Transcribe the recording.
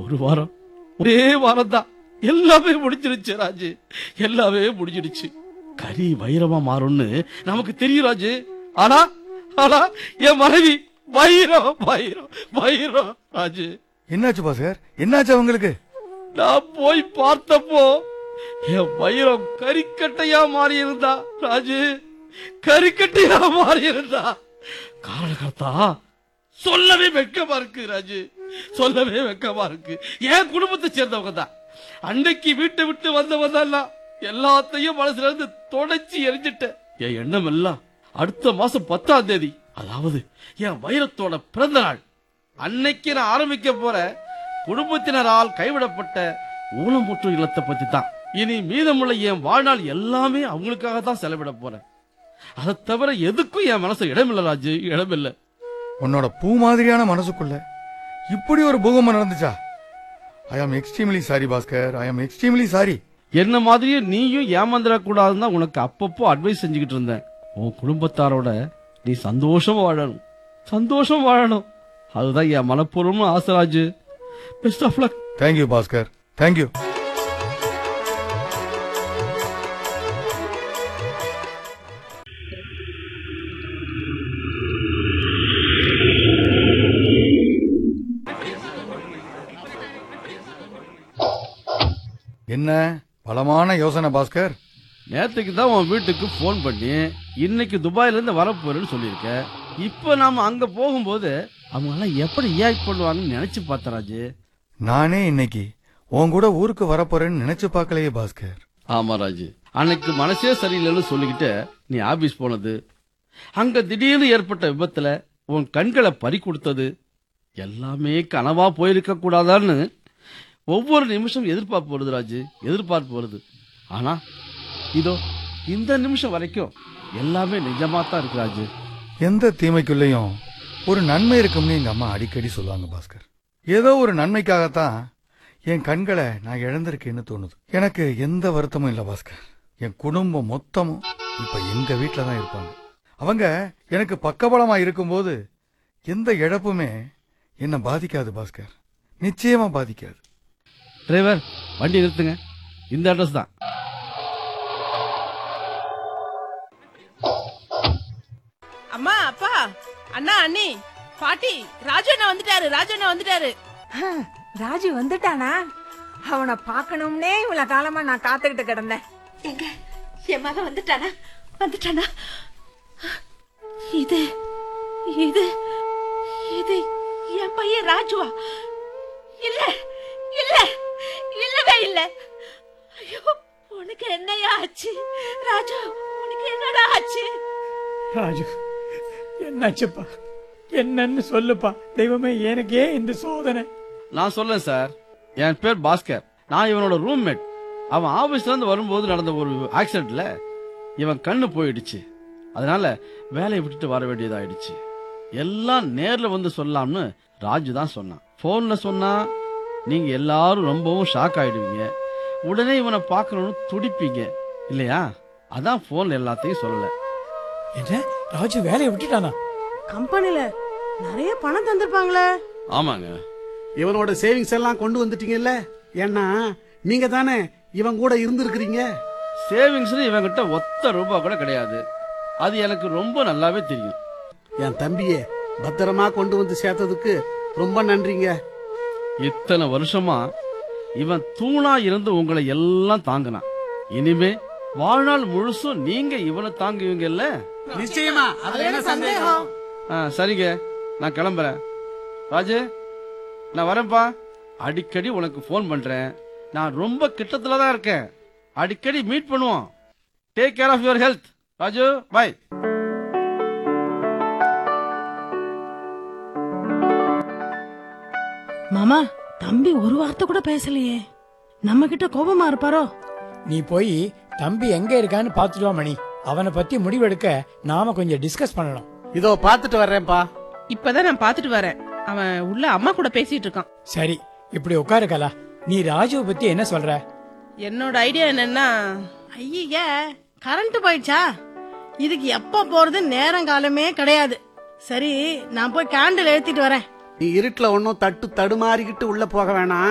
ஒரு வாரம் ஒரே வாரம் தான் எல்லாமே முடிஞ்சிருச்சு ராஜு எல்லாமே முடிஞ்சிடுச்சு கறி வைரமா மாறும்னு நமக்கு தெரியும் ராஜு ஆனா ஆனா என் மனைவி வைரம் வைரம் வைரம் ராஜு என்னாச்சு பாஸ்கர் என்னாச்சு அவங்களுக்கு நான் போய் பார்த்தப்போ என் வைரம் கறிக்கட்டையா மாறி இருந்தா ராஜு கறிக்கட்டையா மாறி இருந்தா காரணகர்த்தா சொல்லவே வெக்கமா இருக்கு ராஜு சொல்லவே வெக்கமா இருக்கு என் குடும்பத்தை சேர்ந்தவங்க தான் அன்னைக்கு வீட்டை விட்டு வந்தவன் தான் எல்லாத்தையும் மனசுல இருந்து தொடச்சி எரிஞ்சிட்டேன் என் எண்ணம் எல்லாம் அடுத்த மாசம் பத்தாம் தேதி அதாவது என் வைரத்தோட பிறந்த நாள் அன்னைக்கு நான் ஆரம்பிக்க போற குடும்பத்தினரால் கைவிடப்பட்ட ஊனமுற்று இல்லத்தை பத்தி தான் இனி மீதமுள்ள என் வாழ்நாள் எல்லாமே அவங்களுக்காக தான் செலவிட போறேன் அதை தவிர எதுக்கும் என் மனசு இடமில்ல ராஜு இடமில்ல உன்னோட பூ மாதிரியான மனசுக்குள்ள இப்படி ஒரு பூகம்பம் நடந்துச்சா ஐ ஆம் எக்ஸ்ட்ரீம்லி சாரி பாஸ்கர் ஐ ஆம் எக்ஸ்ட்ரீம்லி சாரி என்ன மாதிரியே நீயும் ஏமாந்துடக்கூடாதுன்னு தான் உனக்கு அப்பப்போ அட்வைஸ் செஞ்சுக்கிட்டு இருந்தேன் உன் குடும்பத்தாரோட நீ சந்தோஷமா வாழணும் சந்தோஷம் வாழணும் அதுதான் என் மனப்பூர்வமும் ஆசை Raju best of luck thank you Bhaskar thank you என்ன பலமான யோசனை பாஸ்கர் நேத்துக்கு தான் உன் வீட்டுக்கு ஃபோன் பண்ணி இன்னைக்கு துபாயில இருந்து வரப்போறேன்னு சொல்லியிருக்க இப்போ நாம அங்க போகும்போது அவங்க எல்லாம் எப்படி ரியாக்ட் பண்ணுவாங்கன்னு நினைச்சு பார்த்தேன் ராஜு நானே இன்னைக்கு உன் கூட ஊருக்கு வரப்போறேன்னு நினைச்சு பார்க்கலையே பாஸ்கர் ஆமா ராஜு அன்னைக்கு மனசே சரியில்லைன்னு சொல்லிக்கிட்டு நீ ஆபீஸ் போனது அங்க திடீர்னு ஏற்பட்ட விபத்துல உன் கண்களை பறி கொடுத்தது எல்லாமே கனவா போயிருக்க கூடாதான்னு ஒவ்வொரு நிமிஷம் எதிர்பார்ப்பு வருது ராஜு எதிர்பார்ப்பு வருது ஆனா இதோ இந்த நிமிஷம் வரைக்கும் எல்லாமே நிஜமா தான் இருக்கு ராஜு எந்த தீமைக்குள்ளேயும் ஒரு நன்மை இருக்கும்னு எங்க அம்மா அடிக்கடி சொல்லுவாங்க பாஸ்கர் ஏதோ ஒரு நன்மைக்காகத்தான் என் கண்களை நான் இழந்திருக்கேன்னு தோணுது எனக்கு எந்த வருத்தமும் இல்ல பாஸ்கர் என் குடும்பம் மொத்தமும் இப்ப எங்க வீட்டில தான் இருப்பாங்க அவங்க எனக்கு பக்கபலமா இருக்கும்போது எந்த இழப்புமே என்ன பாதிக்காது பாஸ்கர் நிச்சயமா பாதிக்காது டிரைவர் வண்டி நிறுத்துங்க இந்த அட்ரஸ் தான் அம்மா அப்பா அண்ணா அண்ணி பாட்டி ராஜு அண்ணா வந்துட்டாரு ராஜு அண்ணா வந்துட்டாரு ஹம், ராஜு வந்துட்டானா அவனை பார்க்கணும்னே இவ்வளவு காலமா நான் காத்துக்கிட்டு கிடந்தேன் எங்க என் மகன் வந்துட்டானா வந்துட்டானா இது இது இது என் பையன் ராஜுவா இல்ல இல்ல இல்லவே இல்ல ஐயோ உனக்கு என்னையா ஆச்சு ராஜு உனக்கு என்னடா ஆச்சு ராஜு என்னாச்சுப்பா என்னன்னு சொல்லுப்பா தெய்வமே எனக்கு ஏன் இந்த சோதனை நான் சொல்லேன் சார் என் பேர் பாஸ்கர் நான் இவனோட ரூம்மேட் அவன் ஆபீஸ்ல இருந்து வரும்போது நடந்த ஒரு ஆக்சிடென்ட்ல இவன் கண்ணு போயிடுச்சு அதனால வேலையை விட்டுட்டு வர வேண்டியதாயிடுச்சு எல்லாம் நேர்ல வந்து சொல்லலாம்னு ராஜு தான் சொன்னான் போன்ல சொன்னா நீங்க எல்லாரும் ரொம்பவும் ஷாக் ஆயிடுவீங்க உடனே இவனை பார்க்கணும்னு துடிப்பீங்க இல்லையா அதான் போன்ல எல்லாத்தையும் சொல்லல என்ன ராஜு வேலையை விட்டுட்டானா கம்பெனில நிறைய பணம் தந்திருப்பாங்களே ஆமாங்க இவனோட சேவிங்ஸ் எல்லாம் கொண்டு வந்துட்டீங்கல்ல ஏன்னா நீங்க தானே இவன் கூட இருந்திருக்கிறீங்க சேவிங்ஸ்னு இவன்கிட்ட ஒத்த ரூபா கூட கிடையாது அது எனக்கு ரொம்ப நல்லாவே தெரியும் என் தம்பியே பத்திரமா கொண்டு வந்து சேர்த்ததுக்கு ரொம்ப நன்றிங்க இத்தனை வருஷமா இவன் தூணா இருந்து உங்களை எல்லாம் தாங்கினான் இனிமே வாழ்நாள் முழுசும் நீங்க இவனை தாங்குவீங்கல்ல நிச்சயமா அதுல என்ன சந்தேகம் ஆ, சரிங்க நான் கிளம்புறேன் ராஜு நான் வரேன்ப்பா அடிக்கடி உனக்கு ஃபோன் பண்றேன் நான் ரொம்ப கிட்டத்துல தான் இருக்கேன் அடிக்கடி மீட் பண்ணுவோம் take care of your health Raju bye மாமா தம்பி ஒரு வார்த்தை கூட பேசலையே நம்ம கிட்ட கோபமா இருப்பாரோ நீ போய் தம்பி எங்க இருக்கான்னு பாத்துட்டு வா மணி அவனை பத்தி முடிவெடுக்க நாம கொஞ்சம் டிஸ்கஸ் பண்ணணும் இதோ பாத்துட்டு வர்றேன்ப்பா இப்பதான் நான் பாத்துட்டு வரேன் அவன் உள்ள அம்மா கூட பேசிட்டு இருக்கான் சரி இப்படி உட்காரு கலா நீ ராஜுவை பத்தி என்ன சொல்ற என்னோட ஐடியா என்னன்னா ஐய கரண்ட் போயிடுச்சா இதுக்கு எப்ப போறது நேரம் காலமே கிடையாது சரி நான் போய் கேண்டில் எழுத்திட்டு வரேன் நீ இருட்டுல ஒன்னும் தட்டு தடுமாறிக்கிட்டு உள்ள போக வேணாம்